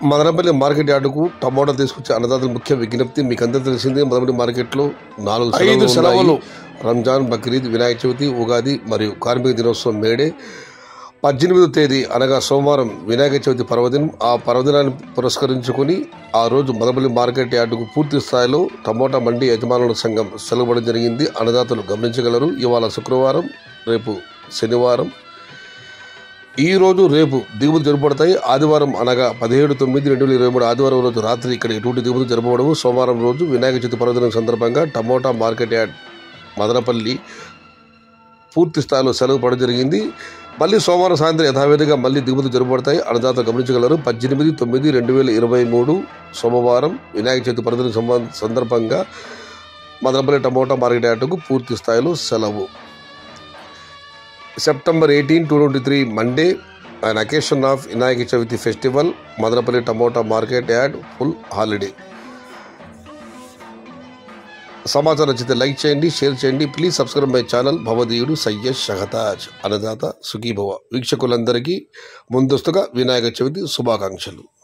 Madanapalle market యార్డుకు tomato తీసుకొచ్చే అన్నదాతల ముఖ్య విజ్ఞప్తి మీకు అందరూ తెలిసిందే మదనపల్లి మార్కెట్లో నాలుగు ఐదు సెలవులు సెలవులు. ఉన్నాయి. రంజాన్ బక్రీద్ వినాయక చవితి ఉగాది మరియు కార్మిక దినోత్సవం మేడే పద్దెనిమిదో తేదీ అనగా సోమవారం వినాయక చవితి పర్వదినం ఆ పర్వదినాన్ని పురస్కరించుకొని ఆ రోజు మదనపల్లి మార్కెట్ యార్డుకు పూర్తి స్థాయిలో టమోటా మండి యజమానుల సంఘం సెలవుపడం జరిగింది అన్నదాతలు గమనించగలరు ఇవాళ శుక్రవారం రేపు శనివారం ఈ రోజు రేపు దిగుమతి జరపబడతాయి ఆదివారం అనగా పదిహేడు తొమ్మిది రెండు వేల ఇరవై మూడు ఆదివారం రోజు రాత్రి ఇక్కడ ఎటువంటి దిగుమతి జరపబడవు సోమవారం రోజు వినాయక చవితి పర్వదినం సందర్భంగా టమోటా మార్కెట్ యార్డ్ మదనపల్లి పూర్తి స్థాయిలో సెలవు పడడం జరిగింది మళ్ళీ సోమవారం సాయంత్రం యథావిధిగా మళ్ళీ దిగుమతి జరపబడతాయి అన్నదాతలు గమనించగలరు పద్దెనిమిది తొమ్మిది రెండు వేల ఇరవై మూడు సోమవారం వినాయక చవితి పర్వదినం సంబ- సందర్భంగా మదనపల్లి టమోటా మార్కెట్ యార్డుకు పూర్తి స్థాయిలో సెలవు September eighteen two twenty three Monday and occasion of Vinayaka Chavithi festival Madanapalle tomato market yard full holiday సమాచారం నచ్చితే లైక్ చేయండి షేర్ చేయండి ప్లీజ్ సబ్స్క్రైబ్ మై ఛానల్ భవదీయుడు సయ్యద్ షహతాజ్ అన్నదాత సుఖీభవ వీక్షకులందరికీ ముందస్తుగా వినాయక చవితి శుభాకాంక్షలు